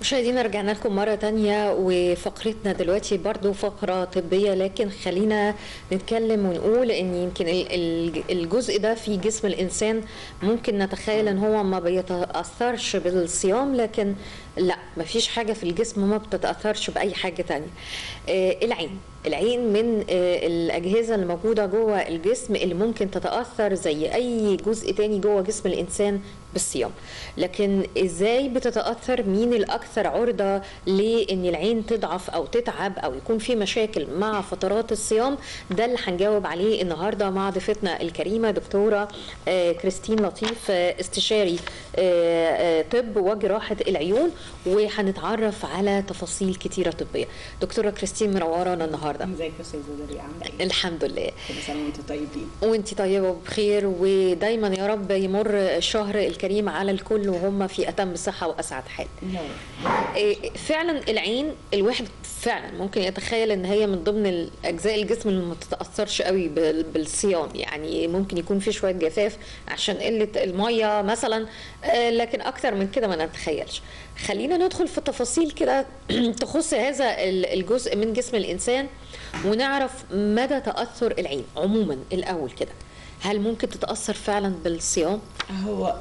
مشاهدينا رجعنا لكم مرة تانية وفقرتنا دلوقتي برضو فقرة طبية لكن خلينا نتكلم ونقول ان يمكن ال- ال- الجزء ده في جسم الانسان ممكن نتخيل ان هو ما بيتأثرش بالصيام لكن لا مفيش حاجة في الجسم ما بتتأثرش بأي حاجة تانية آه، العين العين من آه، الأجهزة اللي موجودة جوه الجسم اللي ممكن تتأثر زي أي جزء تاني جوه جسم الإنسان بالصيام لكن ازاي بتتاثر مين الاكثر عرضه لان العين تضعف او تتعب او يكون في مشاكل مع فترات الصيام ده اللي هنجاوب عليه النهارده مع ضيفتنا الكريمه دكتوره آه، كريستين لطيف آه، استشاري آه، آه، طب وجراحه العيون وهنتعرف على تفاصيل كتيره طبيه دكتوره كريستين منورانا النهارده ازيك يا استاذه داري عامله ايه؟ الحمد لله كل سنه وانتم طيبين وانت طيبه وبخير ودايما يا رب يمر الشهر الكريم على الكل وهم في اتم صحه واسعد حال لا إيه، فعلا العين الواحد فعلا ممكن يتخيل ان هي من ضمن الاجزاء الجسم اللي ما تتاثرش قوي بال- بالصيام يعني ممكن يكون في شويه جفاف عشان قله الميه مثلا آه، لكن اكتر من كده ما نتخيلش خلينا ندخل في تفاصيل كده تخص هذا ال- الجزء من جسم الانسان ونعرف مدى تاثر العين عموما الاول كده هل ممكن تتاثر فعلا بالصيام هو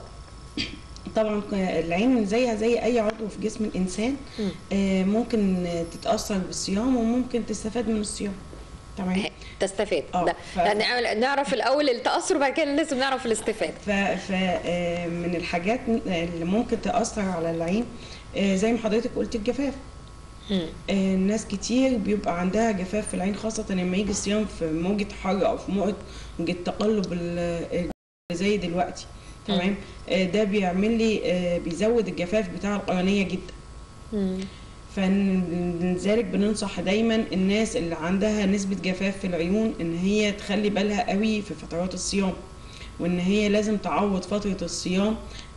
طبعا العين زيها زي اي عضو في جسم الانسان مم. آه، ممكن تتاثر بالصيام وممكن تستفاد من الصيام تمام تستفاد آه، ده ف- يعني نعرف الاول التاثر وبعد كده لازم نعرف الاستفاده ف ف آه، من الحاجات اللي ممكن تاثر على العين آه، زي ما حضرتك قلت الجفاف مم. آه، ناس كتير بيبقى عندها جفاف في العين خاصة لما يجي الصيام في موجة حر أو في موجة موجة تقلب ال- زي دلوقتي تمام آه، ده بيعمل لي آه، بيزود الجفاف بتاع القرنية جدا مم. فلذلك بننصح دايما الناس اللي عندها نسبة جفاف في العيون ان هي تخلي بالها قوي في فترات الصيام وان هي لازم تعوض فترة الصيام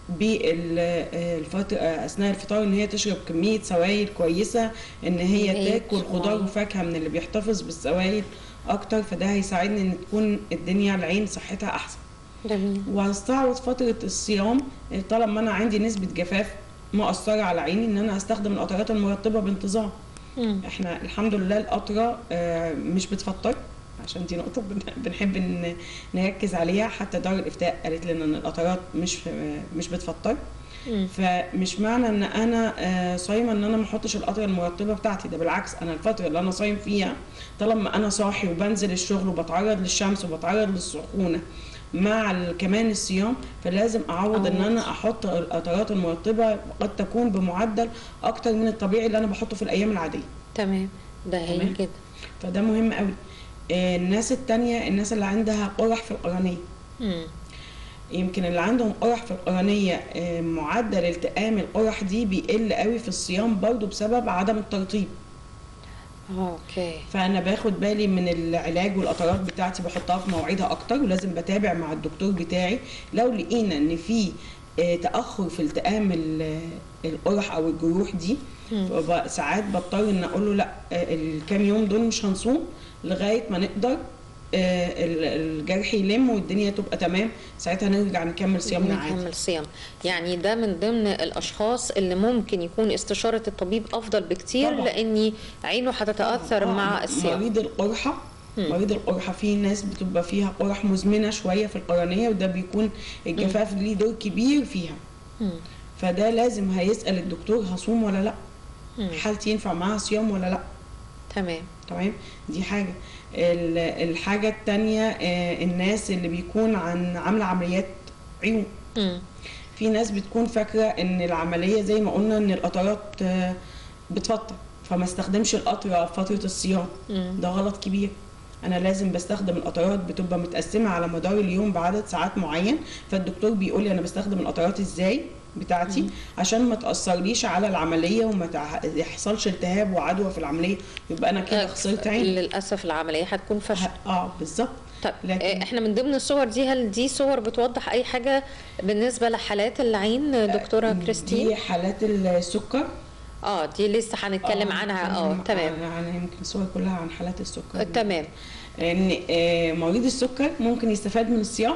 بالفترة اثناء الفطار ان هي تشرب كمية سوائل كويسة ان هي كمية تاكل خضار مية. وفاكهة من اللي بيحتفظ بالسوائل اكتر فده هيساعدني ان تكون الدنيا العين صحتها احسن جميل وهستعوض فترة الصيام طالما انا عندي نسبة جفاف مؤثرة على عيني ان انا استخدم القطرات المرطبة بانتظام مم. احنا الحمد لله القطرة آه، مش بتفطر عشان دي نقطة بن- بنحب ان نركز عليها حتى دار الافتاء قالت لنا ان القطرات مش آه، مش بتفطر مم. فمش معنى ان انا آه، صايمه ان انا ما احطش القطره المرطبه بتاعتي ده بالعكس انا الفتره اللي انا صايم فيها طالما انا صاحي وبنزل الشغل وبتعرض للشمس وبتعرض للسخونه مع ال- كمان الصيام فلازم اعوض ان أعوض. انا احط القطرات المرطبه قد تكون بمعدل اكتر من الطبيعي اللي انا بحطه في الايام العاديه تمام ده هايل تمام. جدا فده مهم قوي آه، الناس التانية الناس اللي عندها قرح في القرنيه مم. يمكن اللي عندهم قرح في القرنية آه، معدل التئام القرح دي بيقل قوي في الصيام برضو بسبب عدم الترطيب اوكي فانا باخد بالي من العلاج والقطرات بتاعتي بحطها في مواعيدها اكتر ولازم بتابع مع الدكتور بتاعي لو لقينا ان في آه، تاخر في التئام ال- القرح او الجروح دي مم. فب- ساعات بضطر ان اقول له لا آه، الكام يوم دول مش هنصوم لغايه ما نقدر آه، ال- الجرح يلم والدنيا تبقى تمام ساعتها نرجع نكمل صيامنا عادي نكمل صيام يعني ده من ضمن الاشخاص اللي ممكن يكون استشاره الطبيب افضل بكتير طبعا. لاني عينه هتتاثر آه، مع الصيام مريض القرحه مم. مريض القرحه في ناس بتبقى فيها قرح مزمنه شويه في القرنيه وده بيكون الجفاف ليه دور كبير فيها مم. فده لازم هيسال الدكتور هصوم ولا لا مم. حالتي ينفع معاها صيام ولا لا تمام تمام دي حاجه ال- الحاجه التانية آه، الناس اللي بيكون عن عامله عمليات عيون مم. في ناس بتكون فاكره ان العمليه زي ما قلنا ان القطرات آه، بتفطر فما استخدمش القطره في فتره الصيام مم. ده غلط كبير انا لازم بستخدم القطرات بتبقى متقسمه على مدار اليوم بعدد ساعات معين فالدكتور بيقول لي انا بستخدم القطرات ازاي بتاعتي عشان ما تاثرليش على العمليه وما تع- يحصلش التهاب وعدوى في العمليه يبقى انا كده خسرت عين للاسف العمليه هتكون فشل اه بالظبط طيب لكن- آه، احنا من ضمن الصور دي هل دي صور بتوضح اي حاجه بالنسبه لحالات العين دكتوره كريستين دي حالات السكر اه دي لسه هنتكلم عنها اه تمام انا يمكن الصور كلها عن حالات السكر آه، تمام ان آه، مريض السكر ممكن يستفاد من الصيام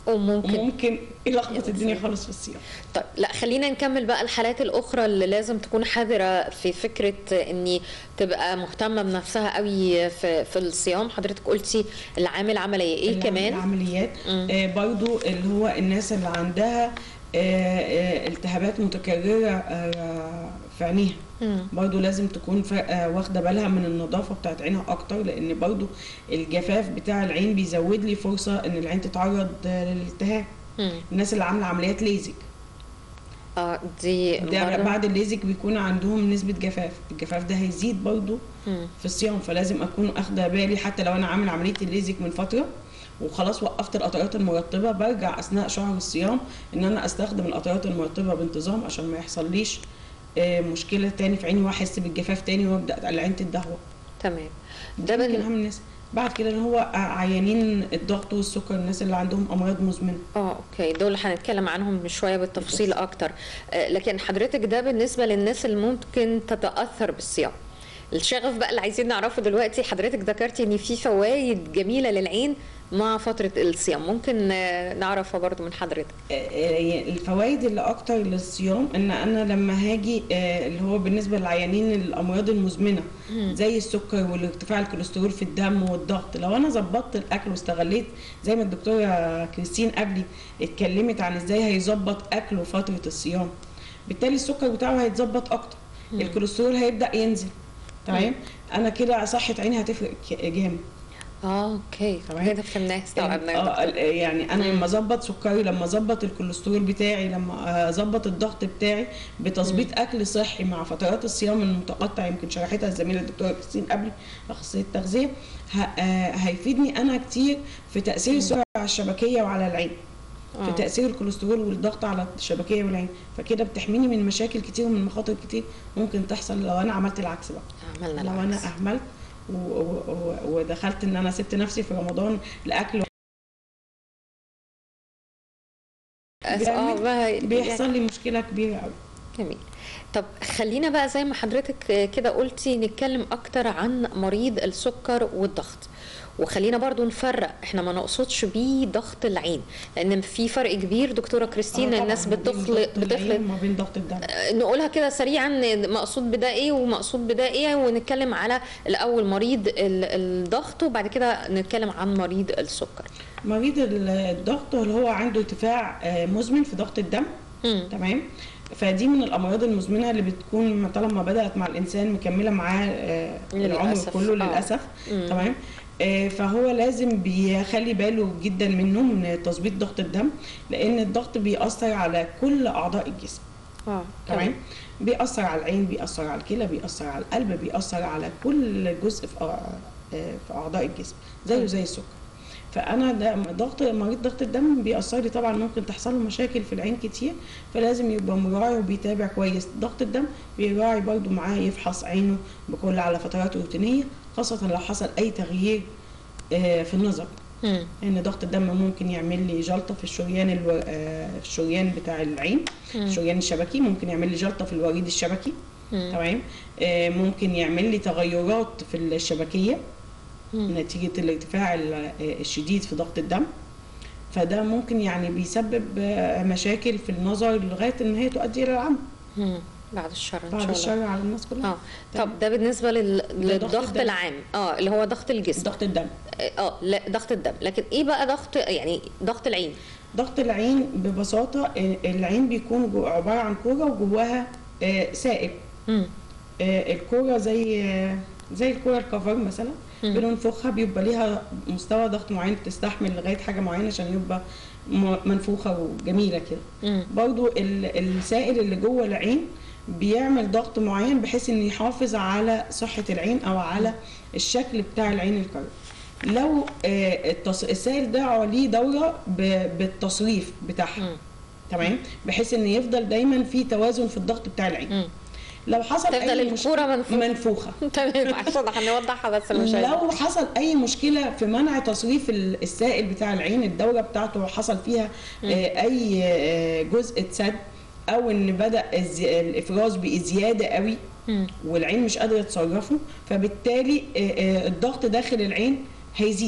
وممكن وممكن يلخبط الدنيا خالص في الصيام طيب لا خلينا نكمل بقى الحالات الاخرى اللي لازم تكون حذره في فكره اني تبقى مهتمه بنفسها قوي في في الصيام حضرتك قلتي العامل عمليه ايه اللي كمان العمليات آه برضو اللي هو الناس اللي عندها آه آه التهابات متكررة آه في عينيها مم. برضو لازم تكون فا- آه واخدة بالها من النظافة بتاعت عينها أكتر لأن برضو الجفاف بتاع العين بيزود لي فرصة إن العين تتعرض آه للالتهاب مم. الناس اللي عاملة عمليات ليزك اه دي ده برضه بعد الليزك بيكون عندهم نسبة جفاف الجفاف ده هيزيد برضو مم. في الصيام فلازم اكون اخده بالي حتى لو انا عامل عمليه الليزك من فتره وخلاص وقفت القطرات المرطبه برجع اثناء شهر الصيام ان انا استخدم القطرات المرطبه بانتظام عشان ما يحصليش آه، مشكله تاني في عيني واحس بالجفاف تاني وابدا العين تدهور تمام ده ده يمكن بن... اهم الناس بعد كده اللي هو عيانين الضغط والسكر الناس اللي عندهم امراض مزمنه اه اوكي دول هنتكلم عنهم شويه بالتفصيل اكتر آه، لكن حضرتك ده بالنسبه للناس اللي ممكن تتاثر بالصيام الشغف بقى اللي عايزين نعرفه دلوقتي حضرتك ذكرتي ان في فوائد جميله للعين مع فتره الصيام ممكن آه، نعرفها برضو من حضرتك الفوائد اللي اكتر للصيام ان انا لما هاجي آه، اللي هو بالنسبه للعيانين الامراض المزمنه زي السكر والارتفاع الكوليسترول في الدم والضغط لو انا ظبطت الاكل واستغليت زي ما الدكتوره كريستين قبلي اتكلمت عن ازاي هيظبط اكله فتره الصيام بالتالي السكر بتاعه هيتظبط اكتر الكوليسترول هيبدا ينزل تمام انا كده صحه عيني هتفرق ك- جامد اه اوكي تمام. كده فهمناها استوعبنا يا اه دكتور. ال- يعني انا لما اظبط سكري لما اظبط الكوليسترول بتاعي لما اظبط الضغط بتاعي بتظبيط اكل صحي مع فترات الصيام المتقطع يمكن شرحتها الزميله الدكتوره كريستين قبل اخصائيه التغذيه ه- آه، هيفيدني انا كتير في تاثير السرعه على الشبكيه وعلى العين في آه. تاثير الكوليسترول والضغط على الشبكيه والعين فكده بتحميني من مشاكل كتير ومن مخاطر كتير ممكن تحصل لو انا عملت العكس بقى عملنا لو انا العكس. اهملت و- و- و- ودخلت ان انا سبت نفسي في رمضان لاكل أس- اه بقى بيحصل لي مشكله كبيره قوي جميل طب خلينا بقى زي ما حضرتك كده قلتي نتكلم اكتر عن مريض السكر والضغط وخلينا برضو نفرق احنا ما نقصدش بيه ضغط العين لان في فرق كبير دكتوره كريستين آه الناس طبعاً، ما بين بتخلط ضغط العين بتخلط وما بين ضغط الدم نقولها كده سريعا مقصود بده ايه ومقصود بده ايه ونتكلم على الاول مريض ال- الضغط وبعد كده نتكلم عن مريض السكر مريض ال- الضغط اللي هو عنده ارتفاع آه، مزمن في ضغط الدم مم. تمام فدي من الامراض المزمنه اللي بتكون طالما بدات مع الانسان مكمله معاه آه، العمر للأسف. كله آه. للاسف مم. تمام آه، فهو لازم بيخلي باله جدا منه من تظبيط ضغط الدم لان الضغط بيأثر على كل اعضاء الجسم اه تمام بيأثر على العين بيأثر على الكلى بيأثر على القلب بيأثر على كل جزء في أع- آه، في أعضاء الجسم زيه زي السكر فأنا ده ضغط مريض ضغط الدم بيأثر لي طبعا ممكن تحصل له مشاكل في العين كتير فلازم يبقى مراعي وبيتابع كويس ضغط الدم بيراعي برضو معاه يفحص عينه بكل على فترات روتينية خاصة لو حصل أي تغيير آه، في النظر مم. ان ضغط الدم ممكن يعمل لي جلطه في الشريان الو... آه، الشريان بتاع العين الشريان الشبكي ممكن يعمل لي جلطه في الوريد الشبكي مم. تمام آه، ممكن يعمل لي تغيرات في الشبكيه مم. نتيجه الارتفاع ال- آه، الشديد في ضغط الدم فده ممكن يعني بيسبب آه، مشاكل في النظر لغايه ان هي تؤدي الى العمى مم. بعد الشر ان بعد شاء الله الشر على الناس كلها اه طب ده بالنسبه لل... لضغط للضغط الدم. العام اه اللي هو ضغط الجسم ضغط الدم اه لا ضغط الدم لكن ايه بقى ضغط يعني ضغط العين ضغط العين ببساطه آه، العين بيكون جو- عباره عن كوره وجواها آه، سائل مم. آه، الكوره زي آه، زي الكوره الكفر مثلا مم. بننفخها بيبقى ليها مستوى ضغط معين تستحمل لغايه حاجه معينه عشان يبقى م- منفوخه وجميله كده مم. برضو ال- السائل اللي جوه العين بيعمل ضغط معين بحيث انه يحافظ على صحه العين او على الشكل بتاع العين الكروي لو آه، التص... السائل ده ليه دوره ب... بالتصريف بتاعها مم. تمام بحيث ان يفضل دايما في توازن في الضغط بتاع العين مم. لو حصل تفضل اي الكورة مشكلة- منفوخة. منفوخه تمام عشان هنوضحها بس المشاهد لو حصل اي مشكله في منع تصريف ال- السائل بتاع العين الدوره بتاعته حصل فيها آه، اي آه، جزء اتسد او ان بدا الز- الافراز بزياده قوي مم. والعين مش قادره تصرفه فبالتالي آه، آه، الضغط داخل العين هيزيد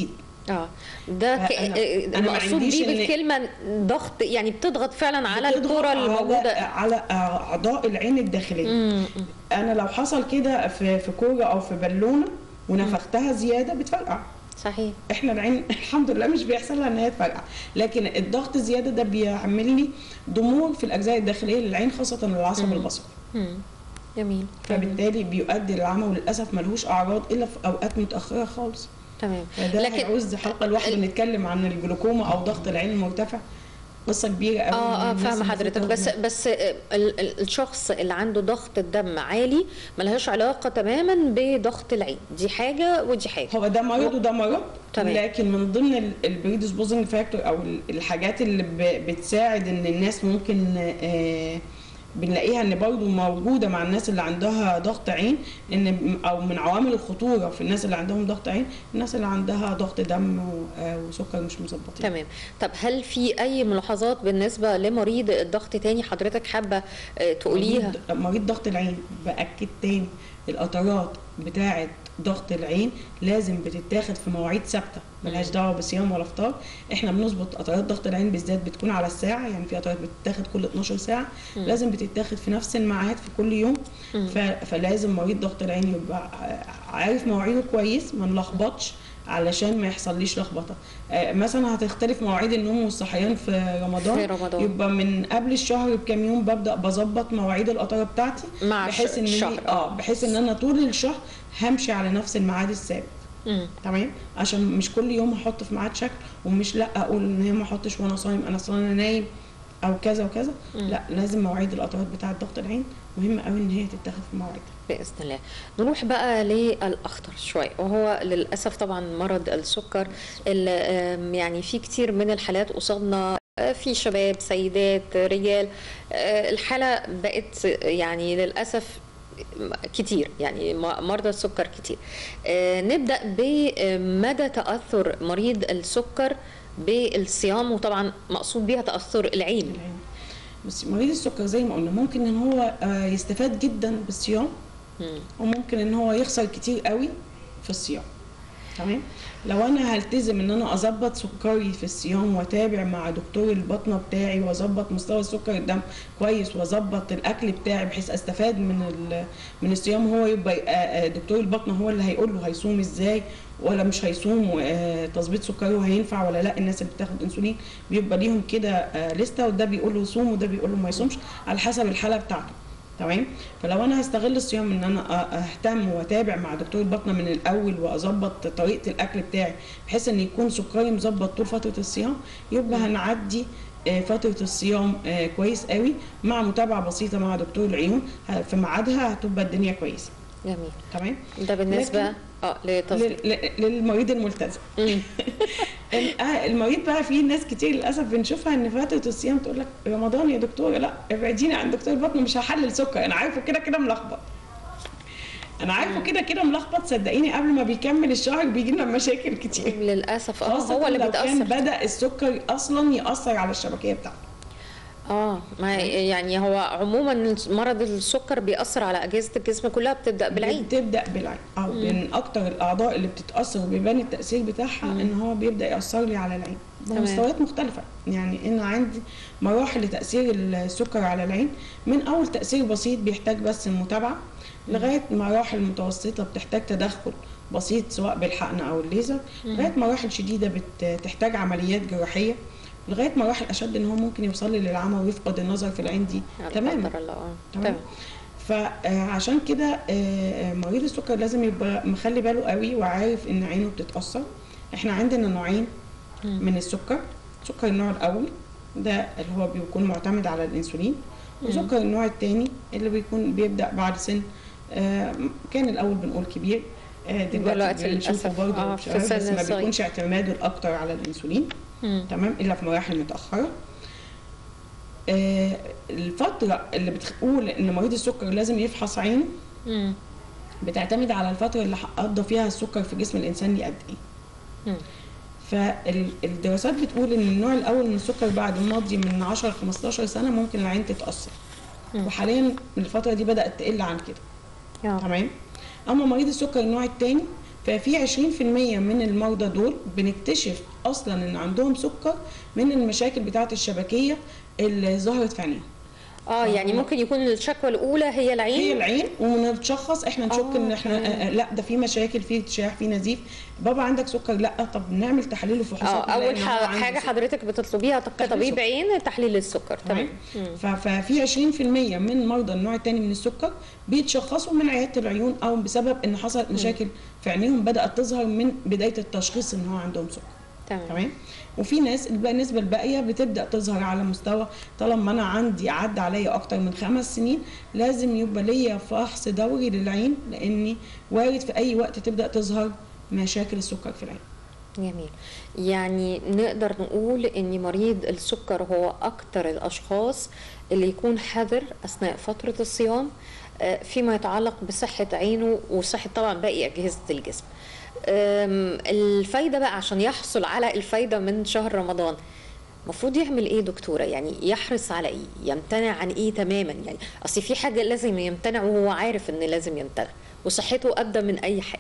اه ده ك... فأنا- أنا ما المقصود عنديش بيه إن- بالكلمه ضغط يعني بتضغط فعلا على بتضغط الكره على الموجوده على اعضاء العين الداخليه مم. انا لو حصل كده في في كوره او في بالونه ونفختها زياده بتفرقع صحيح احنا العين الحمد لله مش بيحصل لها ان هي تفرقع لكن الضغط الزياده ده بيعمل لي ضمور في الاجزاء الداخليه للعين خاصه العصب مم. البصري مم. جميل فبالتالي بيؤدي للعمى وللاسف ملهوش اعراض الا في اوقات متاخره خالص تمام فده لكن- هيعوز حلقه لوحده نتكلم عن الجلوكوما او ضغط العين المرتفع قصه كبيره قوي اه اه الناس فاهمه المفروض حضرتك تاخد بس بالها. بس آه، ال- ال- الشخص اللي عنده ضغط الدم عالي ملهاش علاقه تماما بضغط العين دي حاجه ودي حاجه هو ده مرض وده مرض تمام. لكن من ضمن البريدسبوزنج فاكتور او ال- الحاجات اللي ب- بتساعد ان الناس ممكن آه، بنلاقيها ان برضو موجوده مع الناس اللي عندها ضغط عين ان م- او من عوامل الخطوره في الناس اللي عندهم ضغط عين الناس اللي عندها ضغط دم و- آه، وسكر مش مظبطين تمام طب هل في اي ملاحظات بالنسبه لمريض الضغط تاني حضرتك حابه آه، تقوليها مريض- مريض ضغط العين باكد تاني القطرات بتاعه ضغط العين لازم بتتاخد في مواعيد ثابته ملهاش دعوه بصيام ولا فطار احنا بنظبط قطرات ضغط العين بالذات بتكون على الساعه يعني في قطرات بتتاخد كل 12 ساعه مم. لازم بتتاخد في نفس الميعاد في كل يوم مم. ف... فلازم مريض ضغط العين يبقى عارف مواعيده كويس ما نلخبطش علشان ما يحصليش لخبطه آه، مثلا هتختلف مواعيد النوم والصحيان في رمضان في رمضان. يبقى من قبل الشهر بكام يوم ببدا بظبط مواعيد القطره بتاعتي مع بحيث ان هي- الشهر اه بحيث ان انا طول الشهر همشي على نفس الميعاد الثابت مم. تمام عشان مش كل يوم احط في ميعاد شكل ومش لا اقول ان هي ما احطش وانا صايم انا اصلا انا نايم او كذا وكذا مم. لا لازم مواعيد القطرات بتاعه ضغط العين مهم قوي ان هي تتاخد في مواعيدها باذن الله نروح بقى للاخطر شويه وهو للاسف طبعا مرض السكر اللي آم، يعني في كتير من الحالات قصادنا آه، في شباب سيدات رجال آه، الحاله بقت يعني للاسف كتير يعني م- مرضى السكر كتير آه، نبدا بمدى تاثر مريض السكر بالصيام وطبعا مقصود بيها تاثر العين العين بس مريض السكر زي ما قلنا ممكن ان هو آه، يستفاد جدا بالصيام مم. وممكن ان هو يخسر كتير قوي في الصيام تمام لو انا هلتزم ان انا اظبط سكري في الصيام واتابع مع دكتور البطنه بتاعي واظبط مستوى السكر الدم كويس واظبط الاكل بتاعي بحيث استفاد من ال- من الصيام هو يبقى آه، آه، دكتور البطنه هو اللي هيقول له هيصوم ازاي ولا مش هيصوم آه، تظبيط سكره هينفع ولا لا الناس اللي بتاخد انسولين بيبقى ليهم كده آه، لسته وده بيقول له يصوم وده بيقول له ما يصومش على حسب الحاله بتاعته تمام فلو انا هستغل الصيام ان انا أ- اهتم واتابع مع دكتور البطنه من الاول واظبط طريقه الاكل بتاعي بحيث ان يكون سكري مظبط طول فتره الصيام يبقى هنعدي آه، فتره الصيام آه، كويس قوي مع متابعه بسيطه مع دكتور العيون ه- في ميعادها هتبقى الدنيا كويسه جميل تمام ده بالنسبه لكن- اه لتصديق لل- لل- للمريض الملتزم مم. ال- آه، المريض بقى في ناس كتير للاسف بنشوفها ان فتره الصيام تقول لك رمضان يا دكتوره لا ابعديني عن دكتور البطن مش هحلل سكر انا عارفه كده كده ملخبط انا عارفه كده كده ملخبط صدقيني قبل ما بيكمل الشهر بيجي لنا مشاكل كتير للاسف اه خاصة هو اللي لو كان بيتاثر بدا السكر اصلا ياثر على الشبكيه بتاعته اه ما يعني هو عموما مرض السكر بيأثر على اجهزه الجسم كلها بتبدا بالعين بتبدا بالعين اه من اكتر الاعضاء اللي بتتاثر وبيبان التاثير بتاعها ان هو بيبدا ياثر لي على العين تمام. بمستويات مختلفه يعني ان عندي مراحل لتاثير السكر على العين من اول تاثير بسيط بيحتاج بس المتابعه لغايه مراحل متوسطه بتحتاج تدخل بسيط سواء بالحقن او الليزر لغايه مراحل شديده بتحتاج عمليات جراحيه لغايه مراحل اشد ان هو ممكن يوصل لي للعمى ويفقد النظر في العين دي لا تماما قدر الله اه تمام تمام فعشان كده آه، آه، مريض السكر لازم يبقى مخلي باله قوي وعارف ان عينه بتتاثر احنا عندنا نوعين مم. من السكر سكر النوع الاول ده اللي هو بيكون معتمد على الانسولين وسكر النوع الثاني اللي بيكون بيبدا بعد سن آه، كان الاول بنقول كبير آه، دلوقتي دلوقتي بنشوفه للأسف، برضه آه، شباب، في سن بس ما الصغير. بيكونش اعتماده الاكتر على الانسولين مم. تمام الا في مراحل متاخره آه، الفتره اللي بتقول ان مريض السكر لازم يفحص عينه مم. بتعتمد على الفتره اللي قضى فيها السكر في جسم الانسان دي قد ايه مم. فالدراسات بتقول ان النوع الاول من السكر بعد الماضي من 10 ل 15 سنه ممكن العين تتاثر مم. وحاليا الفتره دي بدات تقل عن كده آه. تمام اما مريض السكر النوع الثاني ففي 20% من المرضى دول بنكتشف اصلا ان عندهم سكر من المشاكل بتاعه الشبكيه اللي ظهرت في عينيهم اه يعني ممكن يكون الشكوى الاولى هي العين هي العين ونتشخص احنا نشك آه، ان احنا تمام. آه، آه، لا ده في مشاكل في ارتشاح في نزيف بابا عندك سكر لا طب نعمل تحاليل وفحوصات اه نلاقي اول إن هو ح- عنده حاجه سكر. حضرتك بتطلبيها ك- تحليل كطبيب سكر. عين تحليل السكر تمام مم. ف- ففي 20% من مرضى النوع الثاني من السكر بيتشخصوا من عياده العيون او بسبب ان حصلت مشاكل في عينيهم بدات تظهر من بدايه التشخيص ان هو عندهم سكر تمام تمام وفي ناس الباقي- النسبه الباقيه بتبدا تظهر على مستوى طالما انا عندي عدى عليا اكتر من خمس سنين لازم يبقى ليا فحص دوري للعين لاني وارد في اي وقت تبدا تظهر مشاكل السكر في العين جميل يعني نقدر نقول ان مريض السكر هو اكتر الاشخاص اللي يكون حذر اثناء فتره الصيام آه، فيما يتعلق بصحه عينه وصحه طبعا باقي اجهزه الجسم أم، الفايده بقى عشان يحصل على الفايده من شهر رمضان المفروض يعمل ايه دكتوره يعني يحرص على ايه يمتنع عن ايه تماما يعني اصل في حاجه لازم يمتنع وهو عارف ان لازم يمتنع وصحته ابدا من اي حاجه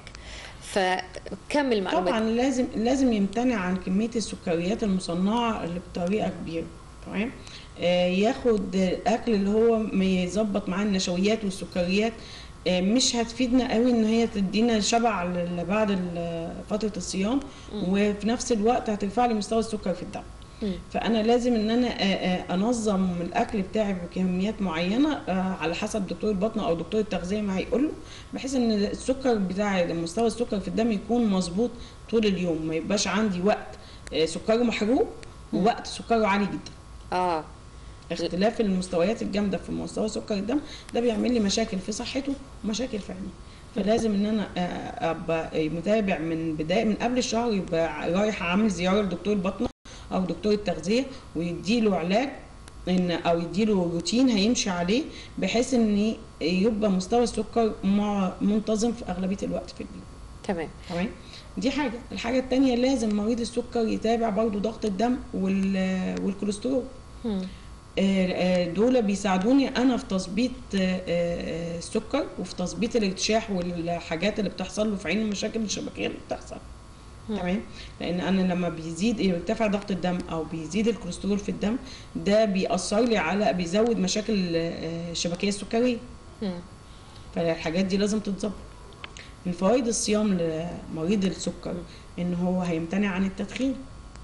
فكمل معلومات طبعا لازم لازم يمتنع عن كميه السكريات المصنعه اللي بطريقه كبيره تمام آه، ياخد الاكل اللي هو ما يظبط معاه النشويات والسكريات آه، مش هتفيدنا قوي ان هي تدينا شبع ل- بعد ال- فتره الصيام وفي نفس الوقت هترفع لي مستوى السكر في الدم مم. فانا لازم ان انا آه، آه، انظم الاكل بتاعي بكميات معينه آه، على حسب دكتور البطن او دكتور التغذيه ما هيقول له بحيث ان السكر بتاعي مستوى السكر في الدم يكون مظبوط طول اليوم ما يبقاش عندي وقت آه، سكره محروق ووقت سكره عالي جدا اه اختلاف المستويات الجامده في مستوى سكر الدم ده بيعمل لي مشاكل في صحته ومشاكل في عينيه فلازم ان انا آه، ابقى متابع من بدايه من قبل الشهر يبقى رايح عامل زياره لدكتور البطنه او دكتور التغذيه ويديله علاج ان او يديله روتين هيمشي عليه بحيث ان يبقى مستوى السكر مع- منتظم في اغلبيه الوقت في اليوم تمام تمام دي حاجه الحاجه التانية لازم مريض السكر يتابع برضو ضغط الدم وال- والكوليسترول مم. آه، آه، دول بيساعدوني انا في تظبيط آه، آه، السكر وفي تظبيط الارتشاح والحاجات اللي بتحصل له في عين المشاكل الشبكيه اللي بتحصل تمام لان انا لما بيزيد يرتفع ضغط الدم او بيزيد الكوليسترول في الدم ده بيأثر لي على بيزود مشاكل آه، الشبكيه السكريه مم. فالحاجات دي لازم تتظبط من فوائد الصيام لمريض السكر ان هو هيمتنع عن التدخين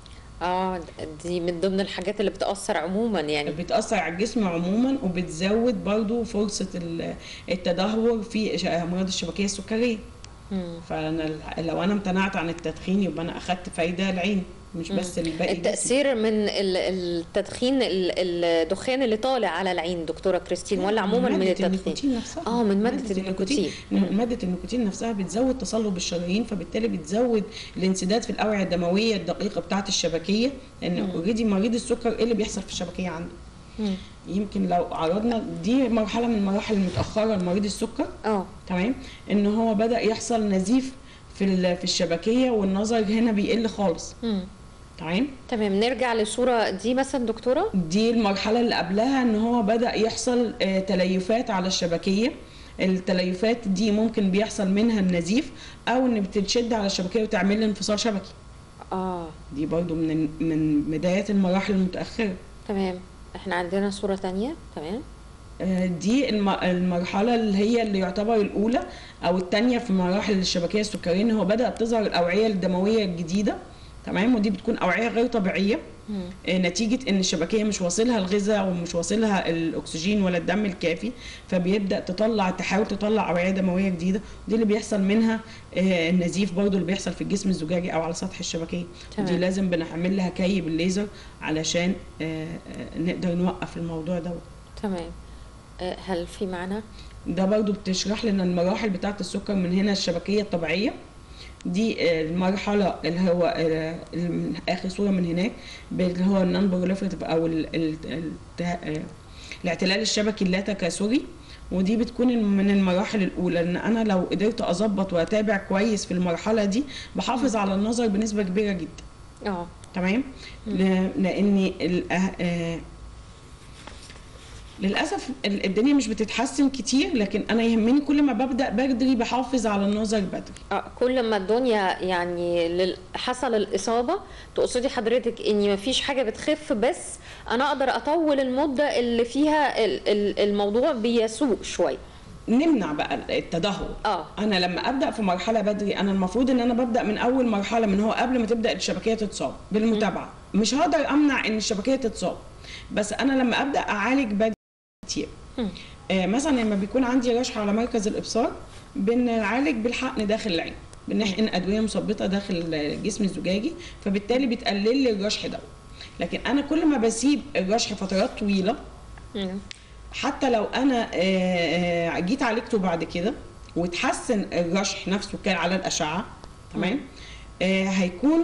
اه دي من ضمن الحاجات اللي بتأثر عموما يعني بتأثر على الجسم عموما وبتزود برضو فرصة ال- التدهور في ش- أمراض الشبكية السكرية مم. فأنا ال- لو أنا امتنعت عن التدخين يبقى أنا أخدت فايدة العين مش بس الباقي الجسم. التأثير من ال- التدخين ال- الدخان اللي طالع على العين دكتورة كريستين ولا عموما من مادة التدخين النيكوتين نفسها اه من مادة النيكوتين النيكوتين مادة النيكوتين نفسها بتزود تصلب الشرايين فبالتالي بتزود الانسداد في الأوعية الدموية الدقيقة بتاعة الشبكية لأن اوريدي مريض السكر إيه اللي بيحصل في الشبكية عنده؟ مم. يمكن لو عرضنا دي مرحلة من المراحل المتأخرة لمريض السكر اه تمام ان هو بدا يحصل نزيف في ال- في الشبكيه والنظر هنا بيقل خالص مم. تمام تمام نرجع للصورة دي مثلا دكتورة دي المرحله اللي قبلها ان هو بدا يحصل آه، تليفات على الشبكيه التليفات دي ممكن بيحصل منها النزيف او ان بتتشد على الشبكيه وتعمل لي انفصال شبكي اه دي برضو من من بدايات المراحل المتاخره تمام احنا عندنا صورة تانية تمام آه، دي الم- المرحلة اللي هي اللي يعتبر الأولى أو الثانية في مراحل الشبكية السكرية إن هو بدأت تظهر الأوعية الدموية الجديدة تمام ودي بتكون أوعية غير طبيعية مم. آه، نتيجة إن الشبكية مش واصلها الغذاء ومش واصلها الأكسجين ولا الدم الكافي فبيبدأ تطلع تحاول تطلع أوعية دموية جديدة ودي اللي بيحصل منها آه، النزيف برضو اللي بيحصل في الجسم الزجاجي أو على سطح الشبكية ودي تمام. لازم بنعمل لها كي بالليزر علشان آه، آه، نقدر نوقف الموضوع دوت تمام آه، هل في معنى ده برضو بتشرح لنا المراحل بتاعة السكر من هنا الشبكية الطبيعية دي آه، المرحلة اللي هو آه، ال- آخر صورة من هناك اللي هو النون بروليفريتيف أو ال- ال- ال- آه، الاعتلال الشبكي اللا تكاثري ودي بتكون من المراحل الأولى إن أنا لو قدرت أظبط وأتابع كويس في المرحلة دي بحافظ على النظر بنسبة كبيرة جدا اه تمام ل- لأن ال- آه، آه، للاسف ال- الدنيا مش بتتحسن كتير لكن انا يهمني كل ما ببدا بدري بحافظ على النظر بدري آه، كل ما الدنيا يعني لل- حصل الإصابة تقصدي حضرتك إني مفيش حاجة بتخف بس أنا أقدر أطول المدة اللي فيها ال- ال- الموضوع بيسوء شوية نمنع بقى التدهور اه انا لما ابدا في مرحله بدري انا المفروض ان انا ببدا من اول مرحله من هو قبل ما تبدا الشبكيه تتصاب بالمتابعه مش هقدر امنع ان الشبكيه تتصاب بس انا لما ابدا اعالج بدري كتير مم. آه مثلا لما بيكون عندي رشح على مركز الابصار بنعالج بالحقن داخل العين بنحقن ادويه مثبطه داخل الجسم الزجاجي فبالتالي بتقلل لي الرشح ده لكن انا كل ما بسيب الرشح فترات طويله مم. حتى لو انا آه، آه، جيت عالجته بعد كده وتحسن الرشح نفسه كان على الاشعه تمام آه، هيكون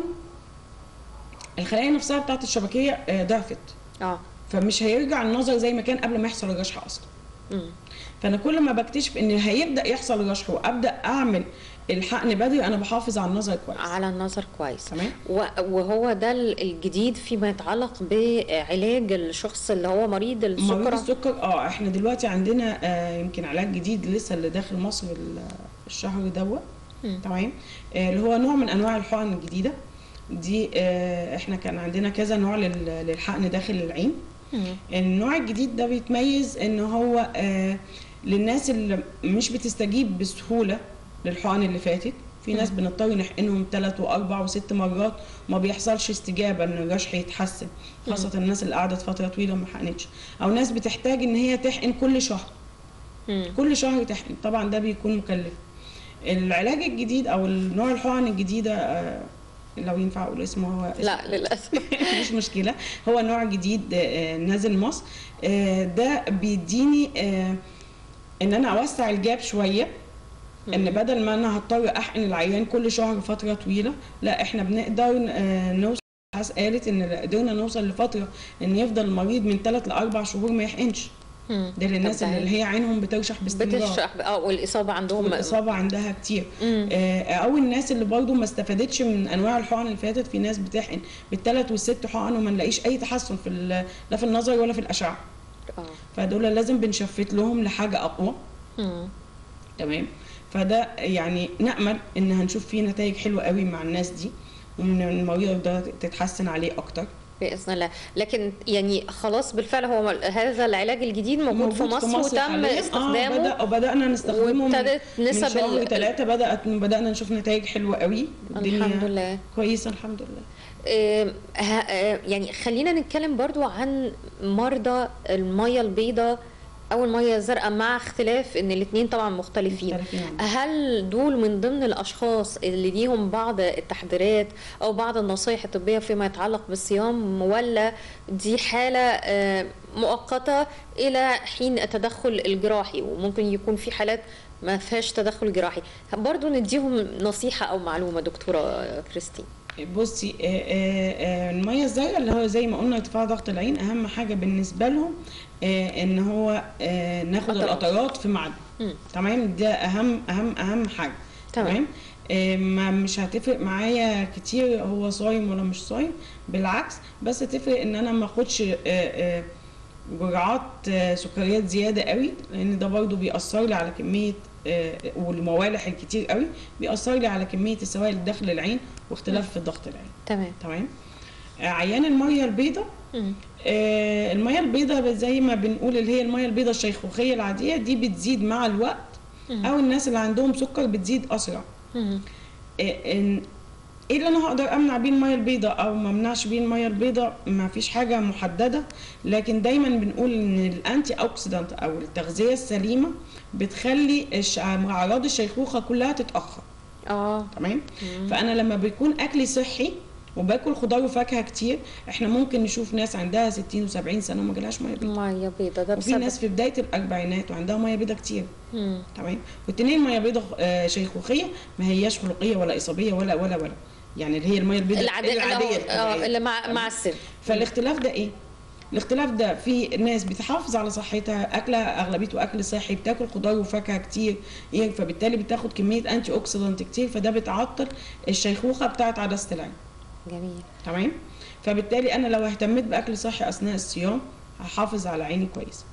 الخلايا نفسها بتاعت الشبكيه آه، ضعفت اه فمش هيرجع النظر زي ما كان قبل ما يحصل الرشح اصلا مم. فانا كل ما بكتشف ان هيبدا يحصل رشح وابدا اعمل الحقن بدري انا بحافظ على النظر كويس على النظر كويس تمام و- وهو ده ال- الجديد فيما يتعلق بعلاج الشخص اللي هو مريض مريض السكر السكر اه احنا دلوقتي عندنا آه يمكن علاج جديد لسه اللي داخل مصر ال- الشهر دوت مم. تمام آه اللي هو نوع من انواع الحقن الجديده دي آه احنا كان عندنا كذا نوع لل- للحقن داخل العين مم. النوع الجديد ده بيتميز ان هو آه للناس اللي مش بتستجيب بسهوله للحقن اللي فاتت في ناس بنضطر نحقنهم ثلاث واربع وست مرات ما بيحصلش استجابه ان الرشح يتحسن خاصه الناس اللي قعدت فتره طويله ما حقنتش او ناس بتحتاج ان هي تحقن كل شهر مم. كل شهر تحقن طبعا ده بيكون مكلف العلاج الجديد او النوع الحقن الجديده آه، لو ينفع اقول اسمه هو اسمه لا للاسف مش مشكله هو نوع جديد آه، نازل مصر آه، ده بيديني آه، ان انا اوسع الجاب شويه ان بدل ما انا هضطر احقن العيان كل شهر فتره طويله لا احنا بنقدر آه، نوصل حاس قالت ان قدرنا نوصل لفتره ان يفضل المريض من 3 ل 4 شهور ما يحقنش مم. ده للناس طب ده اللي هي عينهم بترشح باستمرار بتشرح اه والاصابه عندهم والاصابه عندها كتير مم. آه، او الناس اللي برضو ما استفادتش من انواع الحقن اللي فاتت في ناس بتحقن بالثلاث والست حقن وما نلاقيش اي تحسن في ال- لا في النظر ولا في الاشعه اه فدول لازم بنشفت لهم لحاجه اقوى مم. تمام فده يعني نامل ان هنشوف فيه نتائج حلوه قوي مع الناس دي وان المريض ده تتحسن عليه اكتر باذن الله لكن يعني خلاص بالفعل هو م- هذا العلاج الجديد موجود, في مصر, وتم حالياً. استخدامه اه بدأ وبدانا نستخدمه من- وابتدت من نسب شهر ال- ثلاثة بدأت بدأنا نشوف نتائج حلوة قوي الحمد لله كويسة الحمد لله آم، ه- آه، يعني خلينا نتكلم برضو عن مرضى المية البيضاء او المية الزرقاء مع اختلاف ان الاثنين طبعا مختلفين مختلفين عن بعض. هل دول من ضمن الاشخاص اللي ليهم بعض التحذيرات او بعض النصائح الطبيه فيما يتعلق بالصيام ولا دي حاله آه، مؤقته الى حين التدخل الجراحي وممكن يكون في حالات ما فيهاش تدخل جراحي برضو نديهم نصيحه او معلومه دكتوره كريستين بصي آه، آه، آه، الميه الزرقاء اللي هو زي ما قلنا ارتفاع ضغط العين اهم حاجه بالنسبه لهم آه، ان هو آه، ناخد قطرات. القطرات في ميعادها مم. تمام ده اهم اهم اهم حاجه تمام. تمام آه، ما مش هتفرق معايا كتير هو صايم ولا مش صايم بالعكس بس تفرق ان انا ما اخدش آه، آه، جرعات آه، سكريات زياده قوي لان ده برضو بيأثر لي على كميه آه، والموالح الكتير قوي بيأثر لي على كميه السوائل اللي داخل العين واختلاف في ضغط العين تمام تمام آه، عيان الميه البيضاء مم. آه، الميه البيضاء زي ما بنقول اللي هي الميه البيضاء الشيخوخيه العاديه دي بتزيد مع الوقت مم. او الناس اللي عندهم سكر بتزيد اسرع مم. آه، إن- ايه اللي انا هقدر امنع بيه الميه البيضاء او ما امنعش بيه الميه البيضاء ما فيش حاجه محدده لكن دايما بنقول ان الانتي اوكسيدانت او التغذيه السليمه بتخلي الش- اعراض الشيخوخه كلها تتاخر اه تمام فانا لما بيكون اكلي صحي وباكل خضار وفاكهه كتير احنا ممكن نشوف ناس عندها 60 و70 سنه وما جالهاش ميه بيضاء ميه بيضاء ده وفي بسبب ناس في بدايه الاربعينات وعندها ميه بيضاء كتير مم. تمام والتنين ميه بيضاء آه، شيخوخيه ما هياش خلقيه ولا اصابيه ولا ولا ولا يعني اللي هي الميه البيضاء العادية العاديه اللي, هو- آه، الطبيعية. اللي مع مع السن فالاختلاف ده ايه الاختلاف ده في ناس بتحافظ على صحتها اكلها اغلبيته اكل صحي بتاكل خضار وفاكهه كتير إيه، فبالتالي بتاخد كميه انتي اوكسيدانت كتير فده بتعطل الشيخوخه بتاعت عدسه العين جميل تمام فبالتالي انا لو اهتميت باكل صحي اثناء الصيام هحافظ على عيني كويس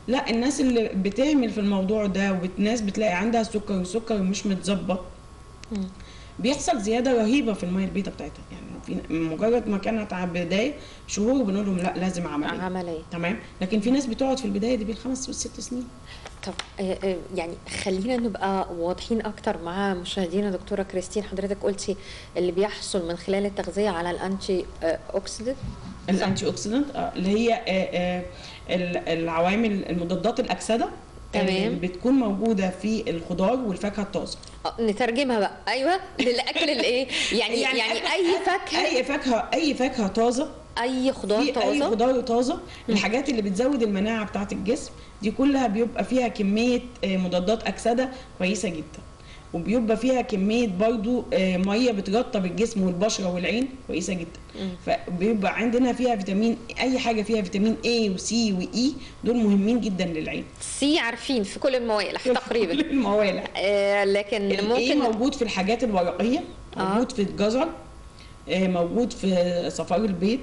لا الناس اللي بتهمل في الموضوع ده والناس بتلاقي عندها سكر والسكر مش متظبط مم. بيحصل زياده رهيبه في الميه البيضاء بتاعتها يعني في مجرد ما كانت على بدايه شهور بنقول لهم لا لازم عمليه عمليه تمام لكن في ناس بتقعد في البدايه دي بالخمس والست سنين طب آه، آه، يعني خلينا نبقى واضحين اكتر مع مشاهدينا دكتوره كريستين حضرتك قلتي اللي بيحصل من خلال التغذيه على الانتي آه، اوكسيدنت الانتي اوكسيدنت آه، اللي هي آه، آه، ال- العوامل المضادات الاكسده تمام. اللي بتكون موجوده في الخضار والفاكهه الطازه آه، نترجمها بقى ايوه للاكل الايه يعني يعني, يعني اي فاكهه اي فاكهه اي فاكهه طازه اي خضار في اي طازه خضار طازه الحاجات اللي بتزود المناعه بتاعه الجسم دي كلها بيبقى فيها كميه آه، مضادات اكسده كويسه جدا وبيبقى فيها كميه برضو آه، ميه بترطب الجسم والبشره والعين كويسه جدا مم. فبيبقى عندنا فيها فيتامين اي حاجه فيها فيتامين A وسي واي دول مهمين جدا للعين سي عارفين في كل الموالح كل تقريبا الموالح آه لكن الاي ممكن موجود في الحاجات الورقيه آه. موجود في الجزر آه، موجود في صفار البيض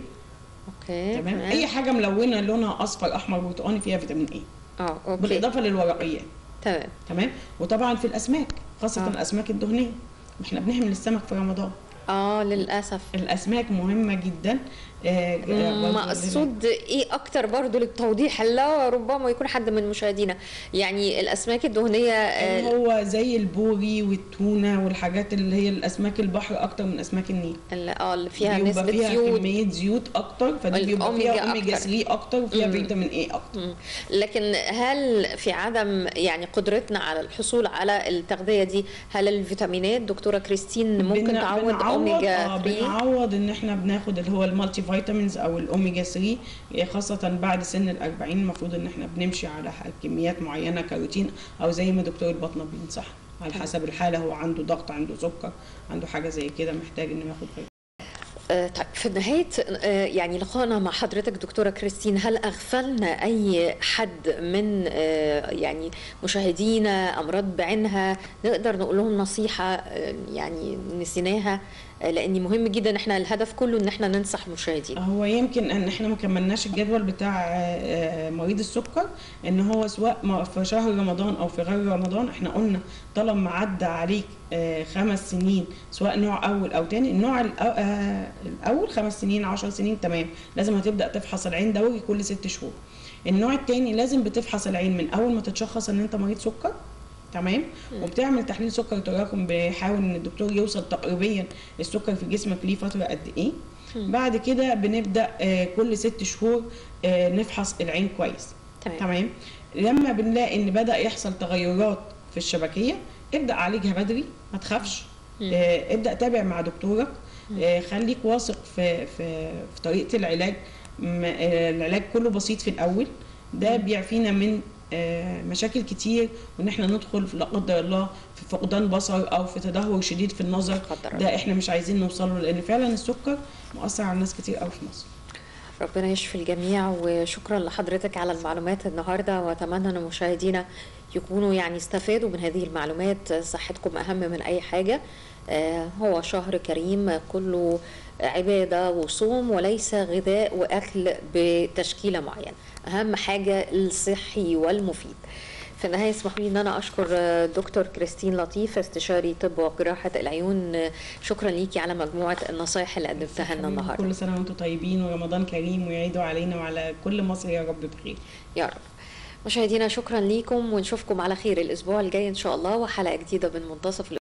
اوكي تمام اي حاجه ملونه لونها اصفر احمر برتقاني فيها فيتامين اي اه اوكي بالاضافه للورقيات تمام تمام وطبعا في الاسماك خاصه آه. الاسماك الدهنيه احنا بنهمل السمك في رمضان اه للاسف الاسماك مهمه جدا آه، آه، برضو مقصود ايه اكتر برضو للتوضيح لا ربما يكون حد من مشاهدينا يعني الاسماك الدهنيه اللي آه، هو زي البوري والتونه والحاجات اللي هي الاسماك البحر اكتر من اسماك النيل اللي اه اللي فيها بيبقى نسبه فيها زيوت كميه زيوت اكتر فدي بيبقى الأوميجا فيها اوميجا أكتر. 3 اكتر وفيها مم. فيتامين اي اكتر مم. لكن هل في عدم يعني قدرتنا على الحصول على التغذيه دي هل الفيتامينات دكتوره كريستين ممكن بن- تعوض بنعوض- اوميجا آه 3 بنعوض ان احنا بناخد اللي هو المالتي فيتامينز او الاوميجا 3 إيه خاصة بعد سن ال 40 المفروض ان احنا بنمشي على ح- كميات معينة كروتين او زي ما دكتور البطنة بينصح على حسب الحالة هو عنده ضغط عنده سكر عنده حاجة زي كده محتاج انه ياخد فيتامين آه، طيب في نهاية آه، يعني لقائنا مع حضرتك دكتورة كريستين هل أغفلنا أي حد من آه، يعني مشاهدينا أمراض بعينها نقدر نقول لهم نصيحة آه، يعني نسيناها آه، لأن مهم جدا احنا الهدف كله ان احنا ننصح مشاهدينا هو يمكن ان احنا ما كملناش الجدول بتاع آه، آه، مريض السكر ان هو سواء ما في شهر رمضان او في غير رمضان احنا قلنا طالما عدى عليك آه، خمس سنين سواء نوع اول او تاني النوع الأو- آه، الاول خمس سنين عشر سنين تمام لازم هتبدا تفحص العين دوري كل ست شهور النوع التاني لازم بتفحص العين من اول ما تتشخص ان انت مريض سكر تمام وبتعمل تحليل سكر تراكم بيحاول ان الدكتور يوصل تقريبا السكر في جسمك ليه فتره قد ايه بعد كده بنبدا آه، كل ست شهور آه، نفحص العين كويس تمام تمام لما بنلاقي ان بدا يحصل تغيرات في الشبكيه ابدا عالجها بدري ما تخافش مم. آه، ابدا تابع مع دكتورك آه، خليك واثق في في في طريقه العلاج م- آه، العلاج كله بسيط في الاول ده بيعفينا من آه، مشاكل كتير وان احنا ندخل لا قدر الله في فقدان بصر او في تدهور شديد في النظر قدر الله. ده احنا مش عايزين نوصل له لان فعلا السكر مؤثر على ناس كتير قوي في مصر ربنا يشفي الجميع وشكرا لحضرتك على المعلومات النهارده واتمنى ان مشاهدينا يكونوا يعني استفادوا من هذه المعلومات صحتكم اهم من اي حاجه آه، هو شهر كريم كله عباده وصوم وليس غذاء واكل بتشكيله معينه اهم حاجه الصحي والمفيد في النهايه اسمحوا لي ان انا اشكر آه، دكتور كريستين لطيف استشاري طب وجراحه العيون آه، شكرا ليكي على مجموعه النصائح اللي قدمتها لنا النهارده كل سنه وانتم طيبين ورمضان كريم ويعيدوا علينا وعلى كل مصر يا رب بخير يا رب مشاهدينا شكرا ليكم ونشوفكم على خير الاسبوع الجاي ان شاء الله وحلقه جديده من منتصف